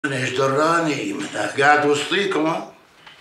انا ايش دراني ما أنا قاعد وسطيكم ها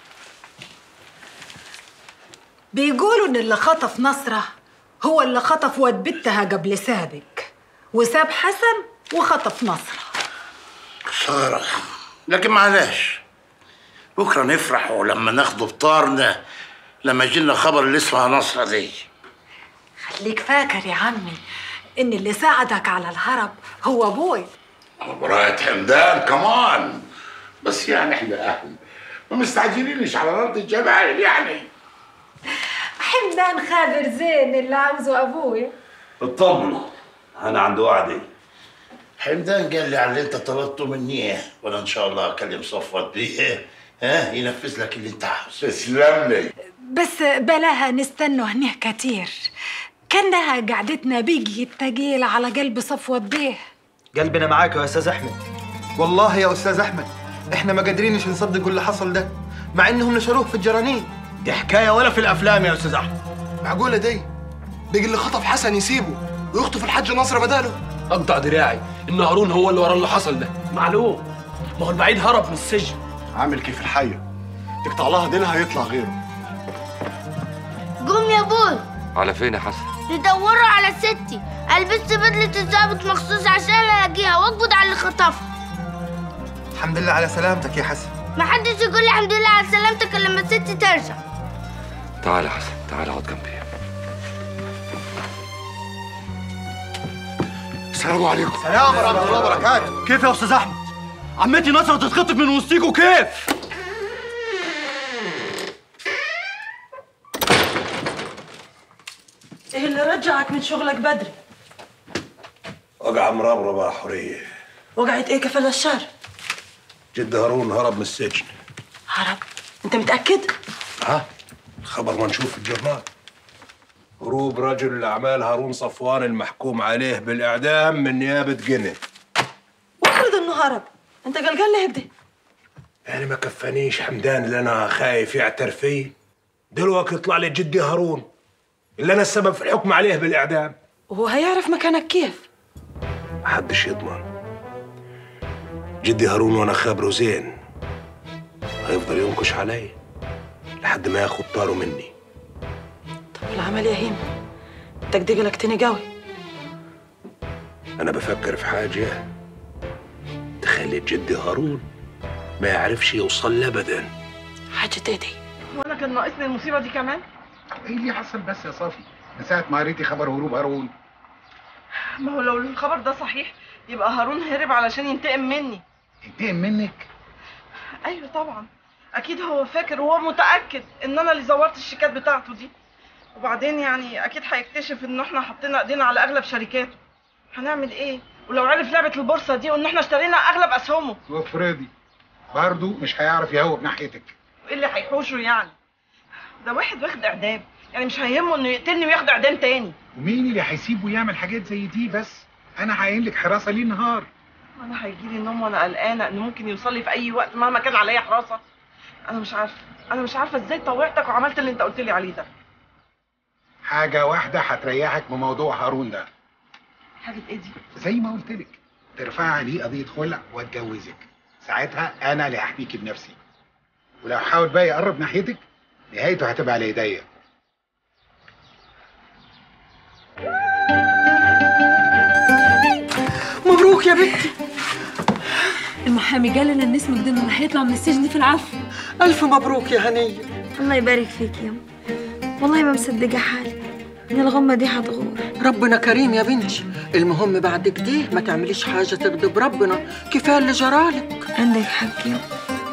بيقولوا ان اللي خطف نصرة هو اللي خطف واد بنتها قبل سابق وساب حسن وخطف نصرة خسارة لكن معلش بكرة نفرحوا لما ناخدوا بطارنا لما يجينا خبر اللي اسمها نصرة دي خليك فاكر يا عمي ان اللي ساعدك على الهرب هو ابوي وبراءة حمدان كمان بس يعني احنا اهل ما مستعجلينش على ارض الجمال يعني حمدان خابر زين اللي عاوزه ابوي اطمنوا انا عند وعدي حمدان قال لي على اللي انت طلبته مني وانا ان شاء الله اكلم صفوت بيه ها ينفذ لك اللي انت عاوزه تسلم لي بس بلاها نستنوا هنيه كتير كانها قعدتنا بيجي التقيل على قلب صفوة بيه قلبنا معاك يا استاذ احمد والله يا استاذ احمد احنا ما قادرينش نصدق اللي حصل ده مع انهم نشروه في الجرانين دي حكايه ولا في الافلام يا استاذ احمد معقوله دي بيجي اللي خطف حسن يسيبه ويخطف الحاج نصر بداله اقطع دراعي ان هارون هو اللي ورا اللي حصل ده معلوم ما هو البعيد هرب من السجن عامل كيف الحية تقطع لها ديلها يطلع غيره قوم يا بوي على فين يا حسن؟ ندوروا على ستي لبست بدلة الضابط مخصوص عشان الاقيها واقبض على اللي خطفها الحمد لله على سلامتك يا حسن محدش يقول لي الحمد لله على سلامتك إلا لما ستي ترجع تعال يا حسن تعال اقعد جنبي السلام عليكم سلام ورحمه الله وبركاته كيف يا استاذ احمد عمتي نصرة تتخطف من وسطيكوا كيف ايه اللي رجعك من شغلك بدري وقع مربربة يا حورية وقعت ايه كفل الشر جد هارون هرب من السجن هرب انت متاكد ها الخبر ما نشوف في الجورنال هروب رجل الأعمال هارون صفوان المحكوم عليه بالإعدام من نيابة جنة وافرض انه هرب انت قلقان ليه بدي يعني ما كفانيش حمدان اللي أنا خايف يعترف فيه دلوقتي يطلع لي جدي هارون اللي أنا السبب في الحكم عليه بالإعدام وهو هيعرف مكانك كيف محدش يضمن جدي هارون وانا خابره زين هيفضل ينكش علي لحد ما ياخد طاره مني طب والعمل يا هيم انت كده قلقتني قوي انا بفكر في حاجه تخلي جدي هارون ما يعرفش يوصل لي ابدا حاجة ايه دي وانا كان ناقصني المصيبة دي كمان ايه اللي حصل بس يا صافي من ساعة ما قريتي خبر هروب هارون ما هو لو الخبر ده صحيح يبقى هارون هرب علشان ينتقم مني ينتقم منك ايوه طبعا اكيد هو فاكر وهو متاكد ان انا اللي زورت الشيكات بتاعته دي وبعدين يعني اكيد هيكتشف ان احنا حطينا ايدينا على اغلب شركاته هنعمل ايه ولو عرف لعبه البورصه دي وان احنا اشترينا اغلب اسهمه وفريدي برضه مش هيعرف يهوب ناحيتك وايه اللي هيحوشه يعني ده واحد واخد اعدام يعني مش هيهمه انه يقتلني وياخد اعدام تاني ومين اللي هيسيبه يعمل حاجات زي دي بس انا هعين لك حراسه ليه نهار انا هيجيلي نوم وانا قلقانه انه ممكن يوصل لي في اي وقت مهما كان عليا حراسه انا مش عارفه انا مش عارفه ازاي طوعتك وعملت اللي انت قلت لي عليه ده حاجه واحده هتريحك من موضوع هارون ده حاجه ايه دي زي ما قلت لك ترفع عليه قضيه خلع واتجوزك ساعتها انا اللي هحميكي بنفسي ولو حاول بقى يقرب ناحيتك نهايته هتبقى على ايديا مبروك يا بنتي المحامي قال لنا ان اسمك ده انه رح يطلع من السجن في العفو الف مبروك يا هنيه الله يبارك فيك يا والله ما مصدقة حالي ان الغمة دي هتغور ربنا كريم يا بنتي المهم بعد كده ما تعمليش حاجه تغضب ربنا كفايه اللي جرالك عندك حق يا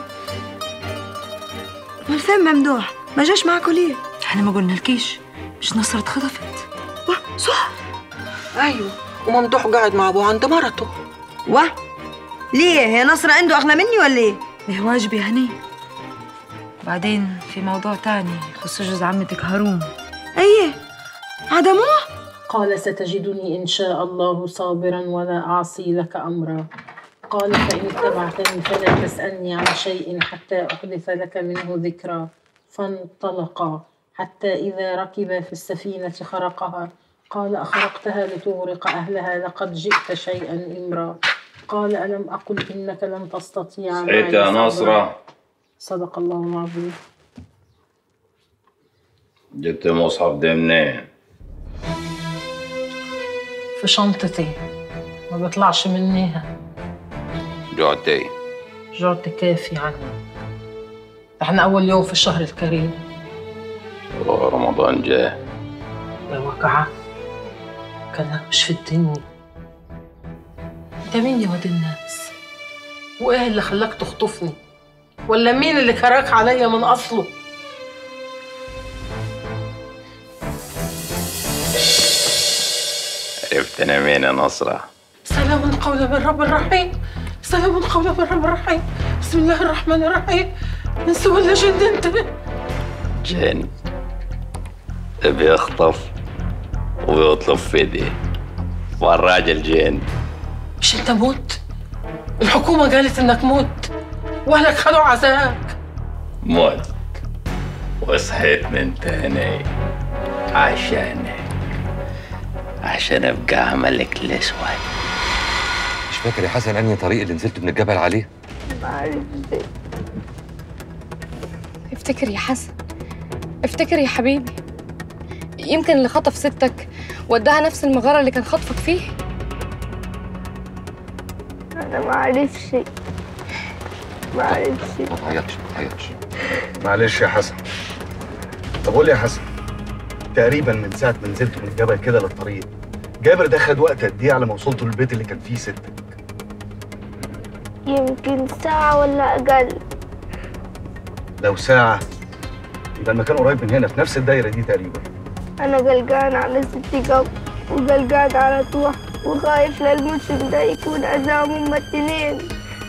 امال فين ممدوح ما جاش معاكوا ليه احنا ما قلنا لكيش مش نصر اتخطفت واه صح ايوه وممدوح قاعد مع ابوه عند مرته واه ليه هي نصر عنده اغنى مني ولا ايه ده واجبي هني بعدين في موضوع تاني يخص جوز عمتك هارون ايه عدموه قال ستجدني إن شاء الله صابرا ولا أعصي لك أمرا قال فإن اتبعتني فلا تسألني عن شيء حتى أحدث لك منه ذكرا فانطلقا حتى إذا ركبا في السفينة خرقها قال أخرقتها لتغرق أهلها لقد جئت شيئا إمرا قال ألم أقل إنك لن تستطيع معي صحيت يا صبرا؟ نصرة صدق الله العظيم جبت المصحف ده منين؟ في شنطتي ما بيطلعش منيها جعتي جعت كافي عني احنا أول يوم في الشهر الكريم رمضان جاء الوقعة كان مش في الدنيا انت مين يا واد الناس وايه اللي خلاك تخطفني ولا مين اللي كراك عليا من اصله عرفت انا مين يا نصرة سلام قولا من رب رحيم سلام قولا من رب رحيم بسم الله الرحمن الرحيم من سوى ولا جن انت جن بيخطف ويطلب فدية والراجل جن مش انت موت الحكومة قالت انك موت واهلك خدوا عزاك موت وصحيت من تاني عشانك عشان ابقى عملك الاسود مش فاكر يا حسن انهي طريق اللي نزلت من الجبل عليه افتكر يا حسن افتكر يا حبيبي يمكن اللي خطف ستك وداها نفس المغارة اللي كان خطفك فيه انا ما عرفش ما عرفش ما تعيطش ما تعيطش معلش يا حسن طب قول لي يا حسن تقريبا من ساعة ما نزلت من الجبل كده للطريق جابر ده خد وقت قد ايه على ما وصلتوا للبيت اللي كان فيه ستك يمكن ساعة ولا أقل لو ساعة يبقى المكان قريب من هنا في نفس الدايرة دي تقريبا أنا قلقان على ستي قوي وقلقان على طوح وخايف للمجرم ده يكون أذاهم هما التنين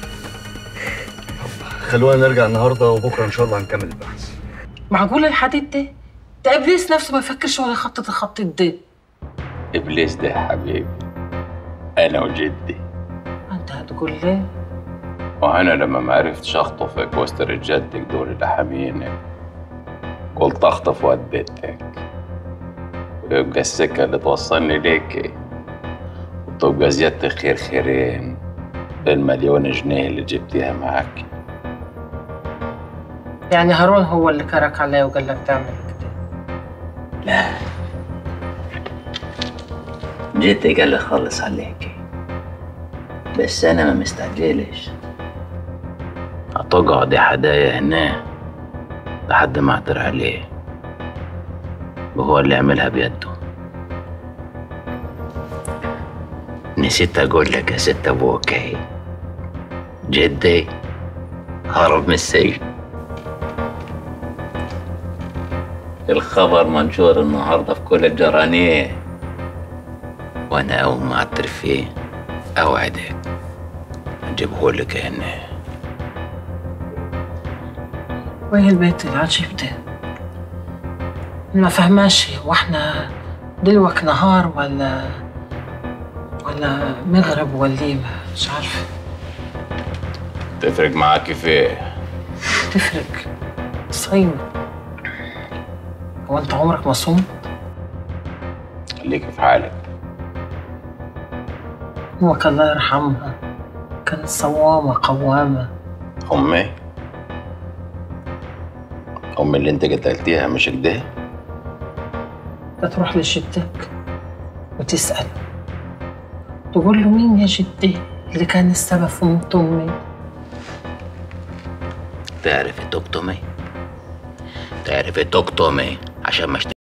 خلونا نرجع النهارده وبكره ان شاء الله هنكمل البحث معقول الحديد ده ده ابليس نفسه ما يفكرش ولا يخطط الخط ده ابليس ده يا حبيبي انا وجدي انت هتقول ليه وانا لما ما عرفتش اخطفك وسط رجالتك دول اللي حامينك قلت اخطف واد بنتك ويبقى السكة اللي توصلني ليكي وتبقى زيادة خير خيرين بالمليون جنيه اللي جبتيها معاك يعني هارون هو اللي كرك عليا وقال لك تعمل كده لا جيتي قال لي خلص عليكي بس انا ما مستعجلش هتقعد يا حدايا هنا لحد ما اعتر عليه وهو اللي يعملها بيده نسيت اقول لك يا ست ابوكي جدي هرب من السجن الخبر منشور النهارده في كل الجرانيه وانا اول ما اعترف فيه اوعدك اجيبه لك هنا وايه البيت العجيب ده ما فهماش واحنا دلوك نهار ولا ولا مغرب ولا مش عارفه تفرق معاكي في ايه تفرق صايمة هو انت عمرك ما صمت خليكي في حالك امك الله يرحمها كانت صوامة قوامة امي امي اللي انت قتلتيها مش كده ده تروح لجدك وتسأل تقول له مين يا جدي اللي كان السبب في موت امي تعرفي تكتمي تعرفي تكتمي عشان ما